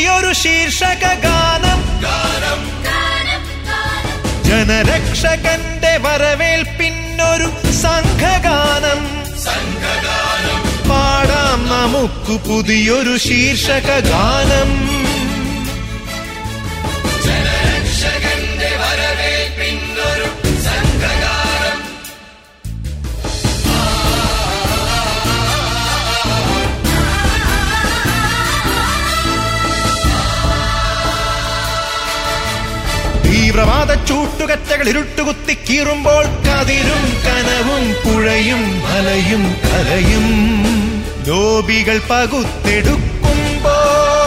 പുതിയൊരു ശീർഷക ഗാനം ജനരക്ഷകന്റെ വരവേൽപ്പിന്നൊരു സംഘഗാനം പാടാം നമുക്ക് പുതിയൊരു ശീർഷക ഗാനം തീവ്രവാദ ചൂട്ടുകറ്റകൾ ഇരുട്ടുകുത്തി കീറുമ്പോൾ കതിരും കനവും പുഴയും മലയും കലയും ലോബികൾ പകുത്തെടുക്കുമ്പോൾ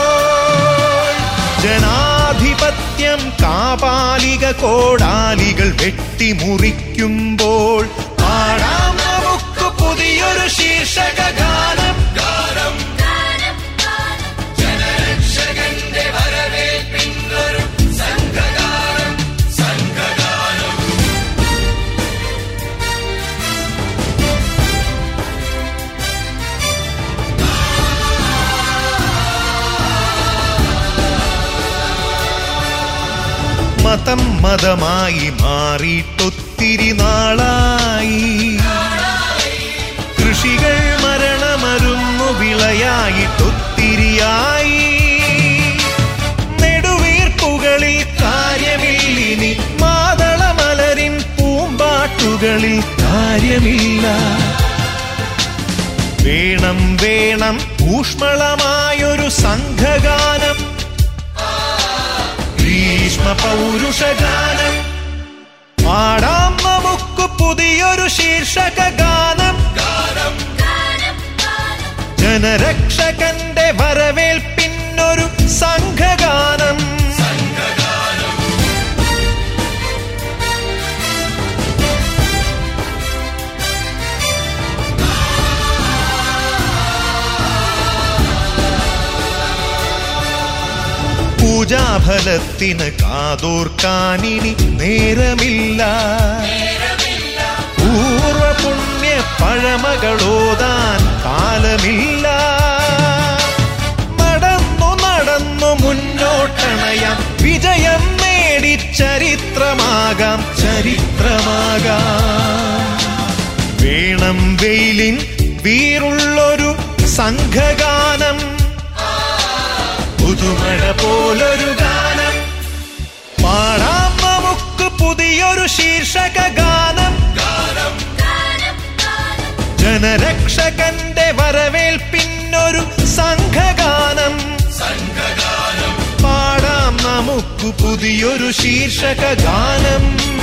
ജനാധിപത്യം കാപാലിക കോടാലികൾ വെട്ടിമുറിക്കുമ്പോൾ പാടാം നമുക്ക് പുതിയൊരു ശീർഷക ഗാനം ഗാനം ജനരക്ഷകന്റെ വരവേൽപ്പിന്നൊരു സംഘഗാനം സംഘഗാനം മതം മതമായി മാറിയിട്ടൊത്തിരി നാളായി കൃഷികൾ മരണമരുന്നു വിളയായിട്ടൊത്തിരിയായി നെടുവീർപ്പുകളിൽ കാര്യമില്ലിനി മാതളമലരിൻ പൂമ്പാട്ടുകളിൽ കാര്യമില്ല വേണം വേണം ഊഷ്മളമായൊരു സംഘഗാനം ഭീഷ്മ പൗരുഷഗാനം പാടാം നമുക്ക് പുതിയൊരു ശീർഷക ഗാനം ഗാനം ജനരക്ഷകന്റെ വരവേൽപ്പിന്നൊരു സംഘഗാനം പൂജാഫലത്തിന് കാതോർക്കാനിനി നേരമില്ല പൂർവ പുണ്യ പഴമകളോതാൻ കാലമില്ല നടന്നു നടന്നു മുന്നോട്ടണയാം വിജയം നേടി ചരിത്രമാകാം ചരിത്രമാകാം വേണം വെയിലിൻ വീറുള്ളൊരു സംഘഗാനം പുതുമഴ പോലൊരു ഗാനം പാടാം നമുക്ക് പുതിയൊരു ശീർഷക ഗാനം ഗാനം ജനരക്ഷകന്റെ വരവേൽപ്പിന്നൊരു സംഘഗാനം സംഘഗാനം പാടാം നമുക്ക് പുതിയൊരു ശീർഷക ഗാനം